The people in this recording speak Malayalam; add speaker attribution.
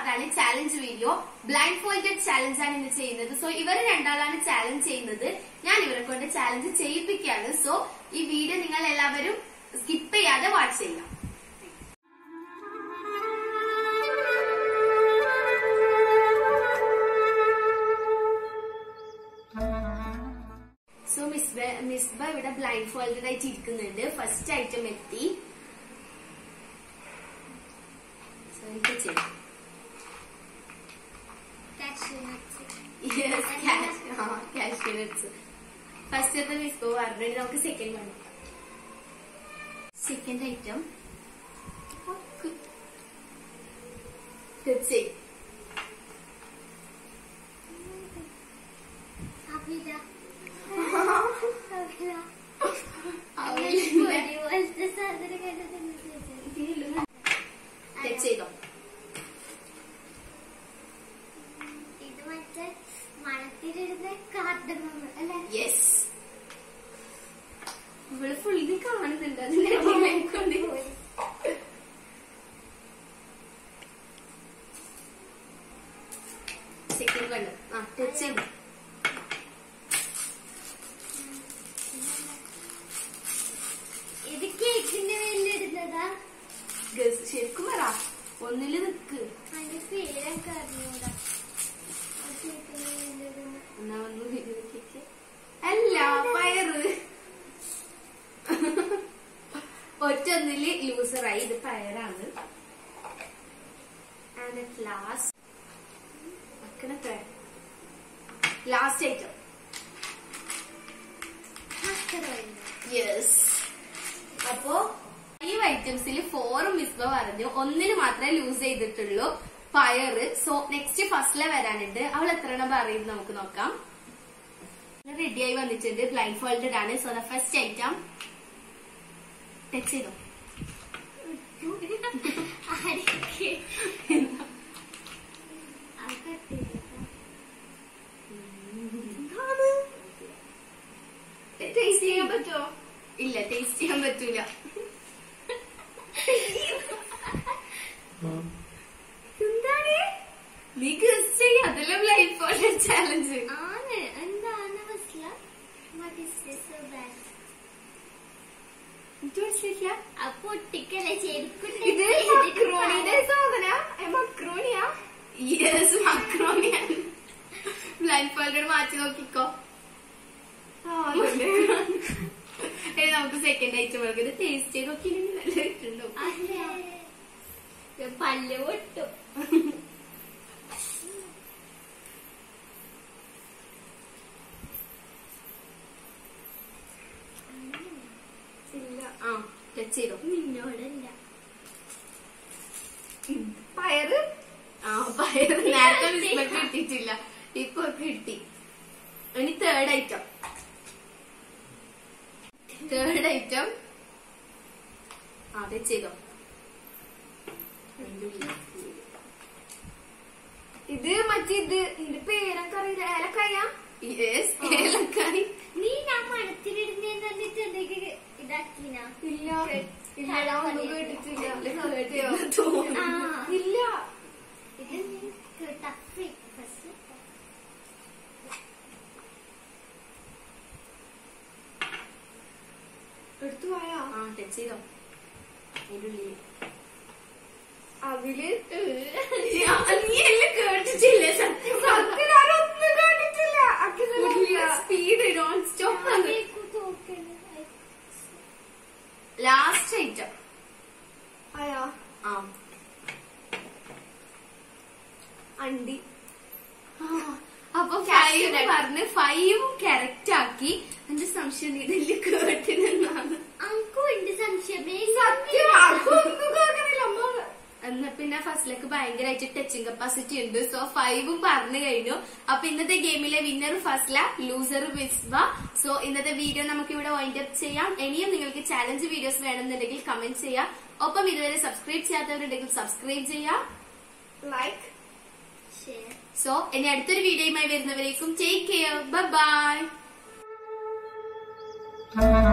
Speaker 1: രണ്ടാളാണ് challenge video blindfolded challenge ആണ് ഇന്ന് ചെയ്യുന്നത് സോ ഇവർ രണ്ടാളാണ് ചാലഞ്ച് ചെയ്യുന്നത് ഞാൻ ഇവരെ കൊണ്ട് ചാലഞ്ച് ചെയ്യിപ്പിക്കുകയാണ് സോ ഈ വീഡിയോ നിങ്ങൾ എല്ലാവരും സ്കിപ്പ് ചെയ്യാതെ വാച്ച് ചെയ്യാം സോ മിസ്ബ മിസ്ബ ഇവിടെ ബ്ലൈൻഡ് ഫോൾഡഡ് ആയിട്ട് ഇരിക്കുന്നുണ്ട് ഫസ്റ്റ് ഐറ്റം എത്തി സോ എനിക്ക് ചെയ്യാം യെസ് കാഷ്യൂ നട്ട്സ് ഫസ്റ്റത്തെ മിസ്ബ പറഞ്ഞിട്ട് നമുക്ക് സെക്കൻഡ് വൺ സെക്കൻഡ് ഐറ്റം തീർച്ചയായും ടച്ച് ചെയ്തോ
Speaker 2: ഇത് മറ്റേ മണത്തിലിരുന്ന കാർഡമം അല്ലെ
Speaker 1: യെസ് ഇവള് ഫുള്ളി കാണുന്നുണ്ട് അതിനെ കൊണ്ട് സെക്കൻഡ് വൺ ആ ടച്ച് ചെയ്തു
Speaker 2: ഇത് കേക്കിന്റെ മേലിലിടുന്നതാ
Speaker 1: ഗസ് ശരിക്കും പറ ഒന്നില് നിക്ക്
Speaker 2: അതിന്റെ പേരൊക്കെ അറിഞ്ഞൂടാ ആ കേക്കിന്റെ മേലിലിടുന്ന
Speaker 1: എന്നാ ഒന്ന് ഇതിലേക്ക് അല്ല പയറ് ഒറ്റൊന്നില് ലൂസറായി ഇത് പയറാണ് ആൻഡ് അറ്റ് ലാസ്റ്റ് മക്കണത്തെ ലാസ്റ്റ് ഐറ്റം
Speaker 2: മക്കറോയില്ല
Speaker 1: യെസ് അപ്പോ ഈ ഐറ്റംസിൽ ഫോറും മിസ്ബ പറഞ്ഞു ഒന്നിന് മാത്രമേ ലൂസ് ചെയ്തിട്ടുള്ളൂ പയറ് സോ നെക്സ്റ്റ് ഫസ്റ്റിലെ വരാനുണ്ട് അവൾ എത്ര എണ്ണം പറയും നമുക്ക് നോക്കാം റെഡിയായി വന്നിട്ടുണ്ട് ബ്ലൈൻഡ് ഫോൾഡഡ് ആണ് so the first item touch ചെയ്തോ
Speaker 2: ആരൊക്കെ ആ കത്തില്ല
Speaker 1: ടേസ്റ്റ് ചെയ്യാൻ പറ്റുമോ ഇല്ല ടേസ്റ്റ് ചെയ്യാൻ പറ്റൂല എന്താണ് നീ ഗസ് ചെയ്യ അതല്ല ബ്ലൈൻഡ് ഫോൾഡഡ് ചാലഞ്ച്
Speaker 2: ആണ് എന്താണ് മനസ്സില What is this so bad?
Speaker 1: എനിക്ക് മനസ്സിലായില്ല
Speaker 2: ആ പൊട്ടിക്കല്ലേ ശരിക്കും
Speaker 1: ഇത് മക്രോണിയുടെ സാധന മക്രോണിയാ യെസ് മക്രോണിയാണ് ബ്ലൈൻഡ് ഫോൾഡഡ് മാറ്റി നോക്കിക്കോ ഏ നമുക്ക് സെക്കൻഡ് ഐറ്റം എടുക്കാം ഇത് ടേസ്റ്റ് ചെയ്ത് നോക്കിയില്ലെങ്കിൽ നല്ല ഇട്ടുണ്ടാവും
Speaker 2: പല്ല് പൊട്ടും
Speaker 1: ഇല്ല ആ ടച്ച് ചെയ്തോ
Speaker 2: നിന്നോടല്ല
Speaker 1: പയറ് ആ പയറ് നേരത്തെ വിസ്മക്ക് കിട്ടിയിട്ടില്ല ഇപ്പൊ കിട്ടി ഇനി തേർഡ് ഐറ്റം തേർഡ് ഐറ്റം ആ ടച്ച് ചെയ്തോ ഇത് മറ്റേ ഇത് ഇതിന്റെ പേരൊക്കെ അറിയില്ല ഏലക്കായ യെസ് ഏലക്കായ
Speaker 2: നീ ഞാൻ മണത്തിലിടുന്നേന്ന് പറഞ്ഞിട്ട് എന്തൊക്കെ ഇതാക്കിന
Speaker 1: ഇല്ല ഇല്ല ഞാൻ ഒന്നും കേട്ടിട്ടില്ല
Speaker 2: ആ.
Speaker 1: ഇല്ല
Speaker 2: ഇത് നീ ടഫ് ഫസ്റ്റ്
Speaker 1: എടുത്തു പോയാ ആ ടച്ച് ചെയ്തോ അതിന്റെ ഉള്ളില് അതില് നീ എല്ലാം കേട്ടിട്ടില്ല സത്യം സത്യം ഞാനൊന്നും കേട്ടിട്ടില്ല speed non stop last item ആയാ ആ അണ്ടി ആ, അപ്പൊ ഫൈവ് പറഞ്ഞ് ഫൈവും കറക്റ്റ് ആക്കി എന്റെ സംശയം നീ ഇതെല്ലാം കേട്ടിനെന്നാണ്
Speaker 2: അങ്കും ഉണ്ട് സംശയമേ
Speaker 1: സത്യം അതൊന്നും കേൾക്കണില്ല അമ്മ എന്നാ പിന്നെ ഫസ്റ്റിലേക്ക് ഭയങ്കരമായിട്ട് ടച്ചിങ് കപ്പാസിറ്റി ഉണ്ട് സോ ഫൈവും പറഞ്ഞു കഴിഞ്ഞു അപ്പൊ ഇന്നത്തെ ഗെയിമിലെ winner Fasla loser Visba so ഇന്നത്തെ വീഡിയോ നമുക്ക് ഇവിടെ വൈൻഡ് അപ്പ് ചെയ്യാം ഇനിയും നിങ്ങൾക്ക് ചാലഞ്ച് വീഡിയോസ് വേണമെന്നുണ്ടെങ്കിൽ കമന്റ് ചെയ്യാം ഒപ്പം ഇതുവരെ സബ്സ്ക്രൈബ് ചെയ്യാത്തവരുണ്ടെങ്കിൽ സബ്സ്ക്രൈബ് ചെയ്യാം ലൈക്ക്
Speaker 2: ഷെയർ
Speaker 1: സോ ഇനി അടുത്തൊരു വീഡിയോയുമായി വരുന്നവരേക്കും ടേക്ക് കെയർ ബൈ